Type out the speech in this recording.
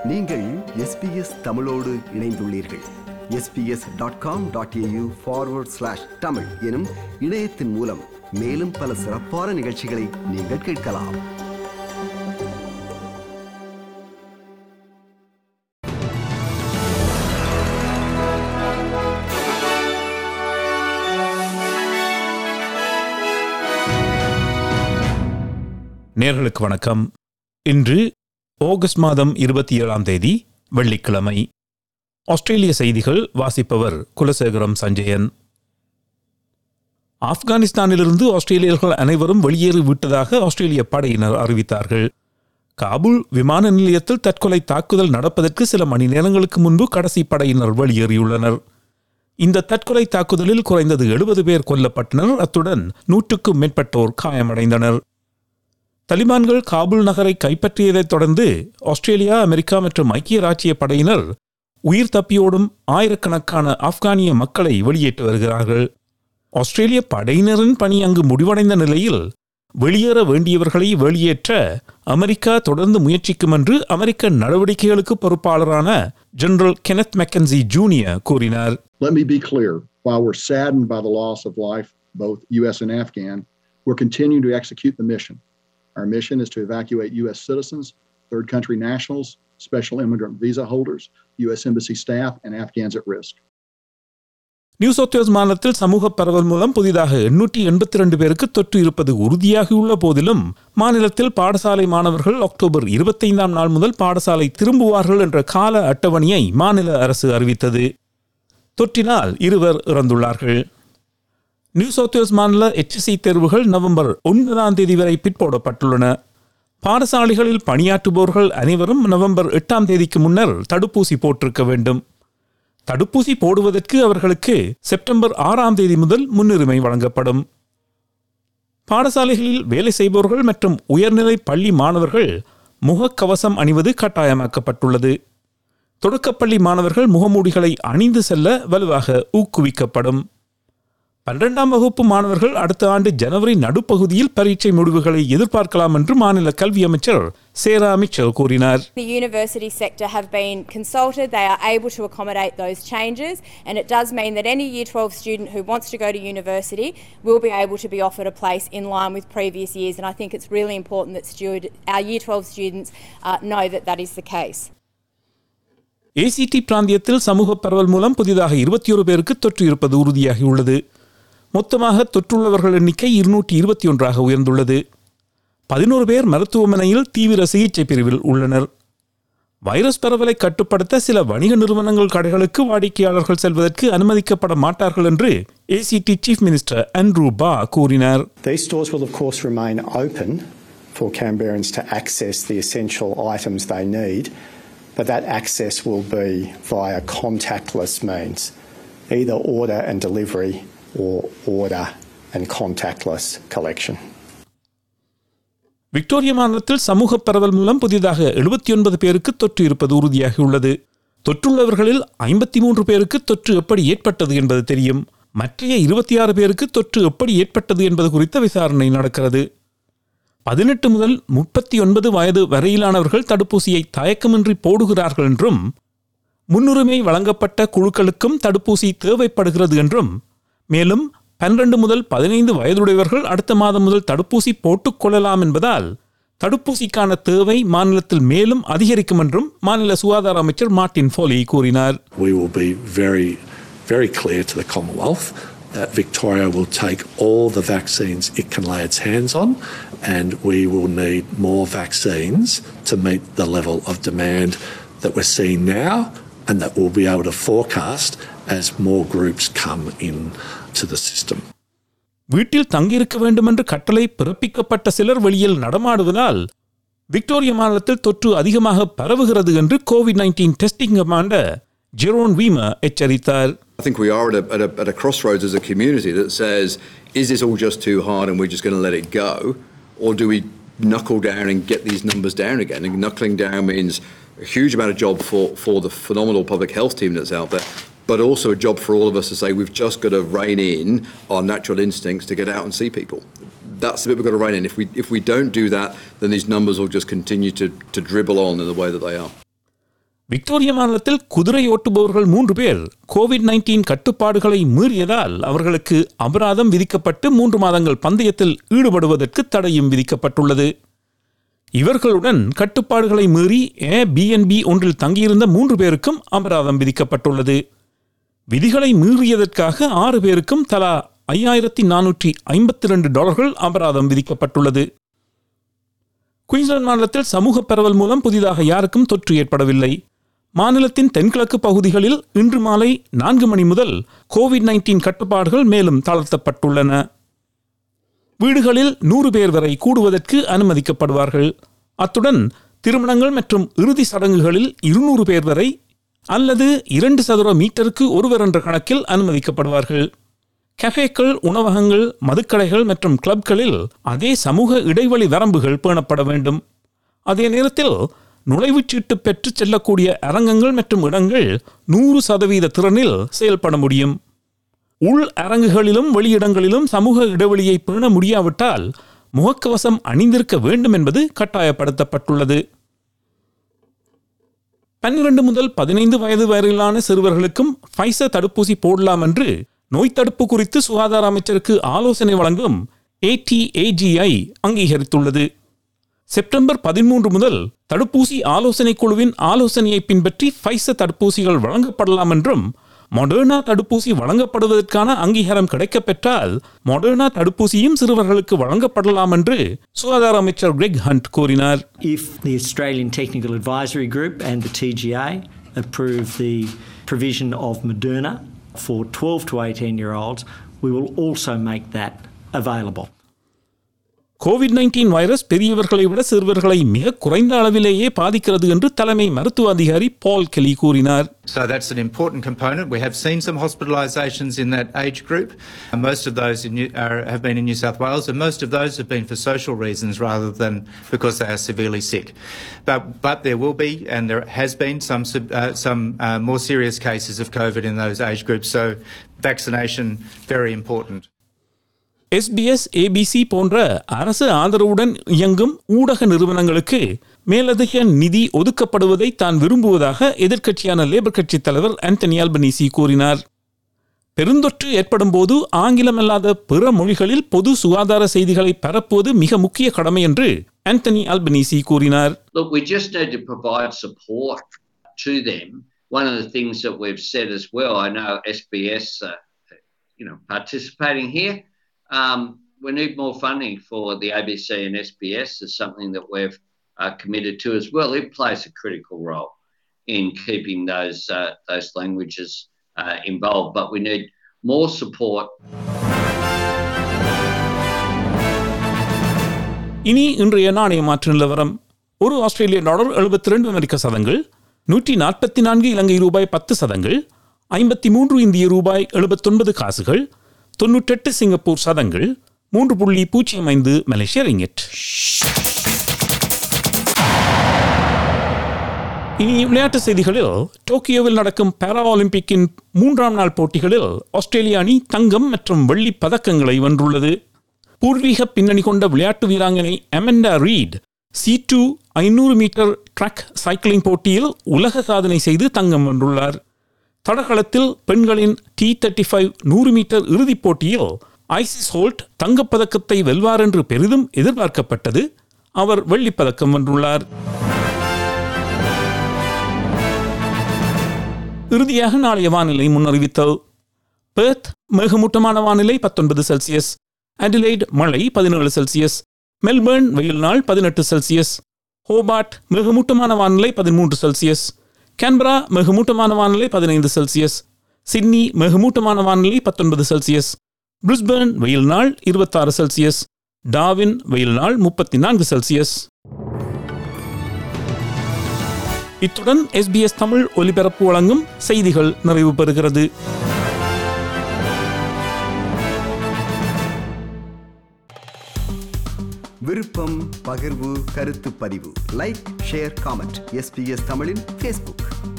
நீங்கள் எஸ்பிஎஸ் தமிழோடு இணைந்துள்ளீர்கள் SBS dot com dot AU forward slash Tamil எனும் இணையத்தின் மூலம் மேலும் பல சிறப்பான நிகழ்ச்சிகளை நீங்கள் கேட்கலாம் நேர்களுக்கு வணக்கம் இன்று ஆகஸ்ட் மாதம் இருபத்தி ஏழாம் தேதி வெள்ளிக்கிழமை ஆஸ்திரேலிய செய்திகள் வாசிப்பவர் குலசேகரம் சஞ்சயன் ஆப்கானிஸ்தானிலிருந்து ஆஸ்திரேலியர்கள் அனைவரும் வெளியேறி விட்டதாக ஆஸ்திரேலிய படையினர் அறிவித்தார்கள் காபூல் விமான நிலையத்தில் தற்கொலை தாக்குதல் நடப்பதற்கு சில மணி நேரங்களுக்கு முன்பு கடைசி படையினர் வெளியேறியுள்ளனர் இந்த தற்கொலை தாக்குதலில் குறைந்தது எழுபது பேர் கொல்லப்பட்டனர் அத்துடன் நூற்றுக்கும் மேற்பட்டோர் காயமடைந்தனர் தலிபான்கள் காபூல் நகரை கைப்பற்றியதைத் தொடர்ந்து ஆஸ்திரேலியா அமெரிக்கா மற்றும் ஐக்கிய ராச்சிய படையினர் உயிர் தப்பியோடும் ஆயிரக்கணக்கான ஆப்கானிய மக்களை வெளியேற்றி வருகிறார்கள் ஆஸ்திரேலிய படையினரின் பணி அங்கு முடிவடைந்த நிலையில் வெளியேற வேண்டியவர்களை வெளியேற்ற அமெரிக்கா தொடர்ந்து முயற்சிக்கும் என்று அமெரிக்க நடவடிக்கைகளுக்கு பொறுப்பாளரான ஜெனரல் கெனத் மெக்கன்சி ஜூனியர் கூறினார் Let me be clear. While we're saddened by the loss of life, both U.S. and Afghan, we're continuing to execute the mission. Our mission is to evacuate U.S. citizens, third country nationals, special immigrant visa holders, U.S. Embassy staff, and Afghans at risk. New South Wales மாநிலத்தில் சமூக பரவல் மூலம் புதிதாக எண்ணூற்றி எண்பத்தி ரெண்டு பேருக்கு தொற்று இருப்பது உறுதியாகியுள்ள போதிலும் மாநிலத்தில் பாடசாலை மாணவர்கள் அக்டோபர் இருபத்தைந்தாம் நாள் முதல் பாடசாலை திரும்புவார்கள் என்ற கால அட்டவணையை மாநில அரசு அறிவித்தது தொற்றினால் இருவர் இறந்துள்ளார்கள் நியூ சவுத் வேல்ஸ் மாநில எச்எஸ்சி தேர்வுகள் நவம்பர் ஒன்பதாம் தேதி வரை பிற்போடப்பட்டுள்ளன பாடசாலைகளில் பணியாற்றுபவர்கள் அனைவரும் நவம்பர் எட்டாம் தேதிக்கு முன்னர் தடுப்பூசி போட்டிருக்க வேண்டும் தடுப்பூசி போடுவதற்கு அவர்களுக்கு செப்டம்பர் ஆறாம் தேதி முதல் முன்னுரிமை வழங்கப்படும் பாடசாலைகளில் வேலை செய்பவர்கள் மற்றும் உயர்நிலை பள்ளி மாணவர்கள் முகக்கவசம் அணிவது கட்டாயமாக்கப்பட்டுள்ளது தொடக்கப்பள்ளி மாணவர்கள் முகமூடிகளை அணிந்து செல்ல வலுவாக ஊக்குவிக்கப்படும் பன்னிரெண்டாம் வகுப்பு மாணவர்கள் அடுத்த ஆண்டு ஜனவரி நடுப்பகுதியில் பரீட்சை முடிவுகளை எதிர்பார்க்கலாம் என்று மாநில கல்வி அமைச்சர் சேரா மிச்சல் கூறினார் The university sector have been consulted. They are able to accommodate those changes, and it does mean that any Year 12 student who wants to go to university will be able to be offered a place in line with previous years. And I think it's really important that stud- our Year 12 students uh, know that that is the case. ACT பிராந்தியத்தில் சமூக பரவல் மூலம் புதிதாக இருபத்தி ஒரு பேருக்கு தொற்று இருப்பது உறுதியாகியுள்ளது மொத்தமாக தொற்றுள்ளவர்கள் எண்ணிக்கை இருநூற்றி இருபத்தி ஒன்றாக உயர்ந்துள்ளது பதினோரு பேர் மருத்துவமனையில் தீவிர சிகிச்சை பிரிவில் உள்ளனர் வைரஸ் பரவலை கட்டுப்படுத்த சில வணிக நிறுவனங்கள் கடைகளுக்கு வாடிக்கையாளர்கள் செல்வதற்கு அனுமதிக்கப்பட மாட்டார்கள் என்று ஏசிடி சீஃப் மினிஸ்டர் அண்ட்ரூ பா கூறினார் These stores will, of course, remain open for Canberrans to access the essential items they need, but that access will be via contactless means, either order and delivery or order and contactless collection. Victoria மாநிலத்தில் சமூக பரவல் மூலம் புதிதாக எழுபத்தி ஒன்பது பேருக்கு தொற்று இருப்பது உறுதியாகியுள்ளது தொற்றுள்ளவர்களில் ஐம்பத்தி மூன்று பேருக்கு தொற்று எப்படி ஏற்பட்டது என்பது தெரியும் மற்றைய இருபத்தி ஆறு பேருக்கு தொற்று எப்படி ஏற்பட்டது என்பது குறித்த விசாரணை நடக்கிறது பதினெட்டு முதல் முப்பத்தி ஒன்பது வயது வரையிலானவர்கள் தடுப்பூசியை தயக்கமின்றி போடுகிறார்கள் என்றும் முன்னுரிமை வழங்கப்பட்ட குழுக்களுக்கும் தடுப்பூசி தேவைப்படுகிறது என்றும் மேலும் பன்னிரண்டு முதல் பதினைந்து வயதுடையவர்கள் அடுத்த மாதம் முதல் தடுப்பூசி போட்டுக் கொள்ளலாம் என்பதால் தடுப்பூசிக்கான தேவை மாநிலத்தில் மேலும் அதிகரிக்கும் என்றும் மாநில சுகாதார அமைச்சர் மார்ட்டின் ஃபோலி கூறினார் we will be very, very clear to the Commonwealth that Victoria will take all the vaccines it can lay its hands on, and we will need more vaccines to meet the level of demand that we're seeing now, and that we'll be able to forecast as more groups come in to the system. வீட்டில் தங்கியிருக்க வேண்டும் என்று கட்டளை பிறப்பிக்கப்பட்ட சிலர் வெளியில் நடமாடுவதால் Victoria மாநிலத்தில் தொற்று அதிகமாக பரவுகிறது என்று covid nineteen testing commander Jeroen Weimar எச்சரித்தார் I think we are at a, at, a, at a crossroads as a community that says, is this all just too hard and we're just going to let it go? Or do we knuckle down and get these numbers down again? And knuckling down means a huge amount of job for, for the phenomenal public health team that's out there, but also a job for all of us to say we've just got to rein in our natural instincts to get out and see people. That's the bit we've got to rein in. If we, if we don't do that, then these numbers will just continue to, to dribble on in the way that they are. Victoria மாநிலத்தில் குதிரை ஓட்டுபவர்கள் மூன்று பேர் Covid nineteen கட்டுப்பாடுகளை மீறியதால் அவர்களுக்கு அபராதம் விதிக்கப்பட்டு மூன்று மாதங்கள் பந்தயத்தில் ஈடுபடுவதற்கு தடையும் விதிக்கப்பட்டுள்ளது இவர்களுடன் கட்டுப்பாடுகளை மீறி ஏ பிஎன்பி ஒன்றில் தங்கியிருந்த மூன்று பேருக்கும் அபராதம் விதிக்கப்பட்டுள்ளது விதிகளை மீறியதற்காக ஆறு பேருக்கும் தலா ஐயாயிரத்தி நானூற்றி ஐம்பத்தி ரெண்டு டாலர்கள் அபராதம் விதிக்கப்பட்டுள்ளது குயின்ஸ்லாந்து மாநிலத்தில் சமூக பரவல் மூலம் புதிதாக யாருக்கும் தொற்று ஏற்படவில்லை மாநிலத்தின் தென்கிழக்கு பகுதிகளில் இன்று மாலை நான்கு மணி முதல் கோவிட் நைன்டீன் கட்டுப்பாடுகள் மேலும் தளர்த்தப்பட்டுள்ளன வீடுகளில் நூறு பேர் வரை கூடுவதற்கு அனுமதிக்கப்படுவார்கள் அத்துடன் திருமணங்கள் மற்றும் இறுதி சடங்குகளில் இருநூறு பேர் வரை அல்லது இரண்டு சதுர மீட்டருக்கு ஒருவர் என்ற கணக்கில் அனுமதிக்கப்படுவார்கள் கஃபேக்கள் உணவகங்கள் மதுக்கடைகள் மற்றும் கிளப்களில் அதே சமூக இடைவெளி வரம்புகள் பேணப்பட வேண்டும் அதே நேரத்தில் நுழைவுச்சீட்டு பெற்றுச் செல்லக்கூடிய அரங்கங்கள் மற்றும் இடங்கள் நூறு சதவீத திறனில் செயல்பட முடியும் உள் அரங்குகளிலும் வெளியிடங்களிலும் சமூக இடைவெளியை பேண முடியாவிட்டால் முகக்கவசம் அணிந்திருக்க வேண்டும் என்பது கட்டாயப்படுத்தப்பட்டுள்ளது பன்னிரண்டு முதல் பதினைந்து வயது வரையிலான சிறுவர்களுக்கும் ஃபைசர் தடுப்பூசி போடலாம் என்று நோய் தடுப்பு குறித்து சுகாதார அமைச்சருக்கு ஆலோசனை வழங்கும் ஏடிஏஜிஐ அங்கீகரித்துள்ளது செப்டம்பர் பதிமூன்று முதல் தடுப்பூசி ஆலோசனை குழுவின் ஆலோசனையை பின்பற்றி ஃபைசர் தடுப்பூசிகள் வழங்கப்படலாம் என்றும் மொடர்னா தடுப்பூசி வழங்கப்படுவதற்கான அங்கீகாரம் கிடைக்கப்பெற்றால் மொடர்னா தடுப்பூசியும் சிறுவர்களுக்கு வழங்கப்படலாம் என்று சுகாதார அமைச்சர் கிரெக் ஹண்ட் கூறினார் If the Australian Technical Advisory Group and the TGA approve the provision of Moderna for 12 to 18 year olds, we will also make that available. Covid nineteen virus பெரியவர்களை விட சிறுவர்களை மிக குறைந்த அளவிலேயே பாதிக்கிறது என்று தலைமை மருத்துவ அதிகாரி பால் கெலி கூறினார் So that's an important component. We have seen some hospitalisations in that age group. And most of those in New, are, have been in New South Wales, and most of those have been for social reasons rather than because they are severely sick. But, but there will be, and there has been, some, sub- uh, some uh, more serious cases of COVID in those age groups. So vaccination, very important. SBS ABC போன்ற அரசு ஆதரவுடன் இயங்கும் ஊடக நிறுவனங்களுக்கு மேலதிக நிதி ஒதுக்கப்படுவதை தான் விரும்புவதாக எதிர்க்கட்சியான லேபர் கட்சி தலைவர் ஆந்தனி அல்பனீசி கூறினார் பெருந்தொற்று ஏற்படும் போது ஆங்கிலம் அல்லாத பிற மொழிகளில் பொது சுகாதார செய்திகளை பரப்புவது மிக முக்கிய கடமை என்று ஆந்தனி அல்பனீசி கூறினார் Look, we just need to provide support to them. One of the things that we've said as well, I know SBS, uh, you know, participating here. Um, we need more funding for the ABC and SBS is something that we've uh, committed to as well. It plays a critical role in keeping those uh, those languages uh, involved, but we need more support இனி இன்றைய நாணய மாற்று நிலவரம் ஒரு ஆஸ்திரேலிய dollar எழுபத்தி ரெண்டு அமெரிக்க சதங்கள் நூற்றி நாற்பத்தி நான்கு இலங்கை ரூபாய் பத்து சதங்கள் ஐம்பத்தி மூன்று இந்திய ரூபாய் எழுபத்தொன்பது காசுகள் தொன்னூற்றெட்டு சிங்கப்பூர் சதங்கள் மூன்று புள்ளி பூஜ்ஜியம் ஐந்து மலேசிய ரிங்கெட் இனி விளையாட்டு செய்திகளில் டோக்கியோவில் நடக்கும் பாரா ஒலிம்பிக்கின் மூன்றாம் நாள் போட்டிகளில் ஆஸ்திரேலிய அணி தங்கம் மற்றும் வெள்ளி பதக்கங்களை வென்றுள்ளது பூர்வீக பின்னணி கொண்ட விளையாட்டு வீராங்கனை அமெண்டா ரீட் சி டூ ஐநூறு மீட்டர் ட்ராக் சைக்கிளிங் போட்டியில் உலக சாதனை செய்து தங்கம் வென்றுள்ளார் தடகளத்தில் பெண்களின் டி தேர்ட்டி ஃபைவ் நூறு மீட்டர் இறுதிப் போட்டியில் ஐசிஸ் ஹோல்ட் தங்கப்பதக்கத்தை வெல்வார் என்று பெரிதும் எதிர்பார்க்கப்பட்டது அவர் வெள்ளிப்பதக்கம் வென்றுள்ளார் இறுதியாக நாளைய வானிலை முன்னறிவித்தல் பெர்த் மேகமூட்டமான வானிலை பத்தொன்பது செல்சியஸ் அடிலைட் மழை பதினேழு செல்சியஸ் மெல்பர்ன் வெயில் நாள் பதினெட்டு செல்சியஸ் ஹோபார்ட் மிகமூட்டமான வானிலை பதிமூன்று செல்சியஸ் கேன்பரா மிகமூட்டமான வானிலை பதினைந்து செல்சியஸ் சிட்னி மிகமூட்டமான வானிலை பத்தொன்பது செல்சியஸ் பிரிஸ்பர்ன் வெயில் நாள் இருபத்தாறு செல்சியஸ் டாவின் வெயில் நாள் முப்பத்தி நான்கு செல்சியஸ் இத்துடன் எஸ்பிஎஸ் தமிழ் ஒலிபரப்பு வழங்கும் செய்திகள் நிறைவு பெறுகிறது விருப்பம் பகிர்வு கருத்து பதிவு லைக் ஷேர் காமெண்ட் எஸ்பிஎஸ் தமிழின் ஃபேஸ்புக்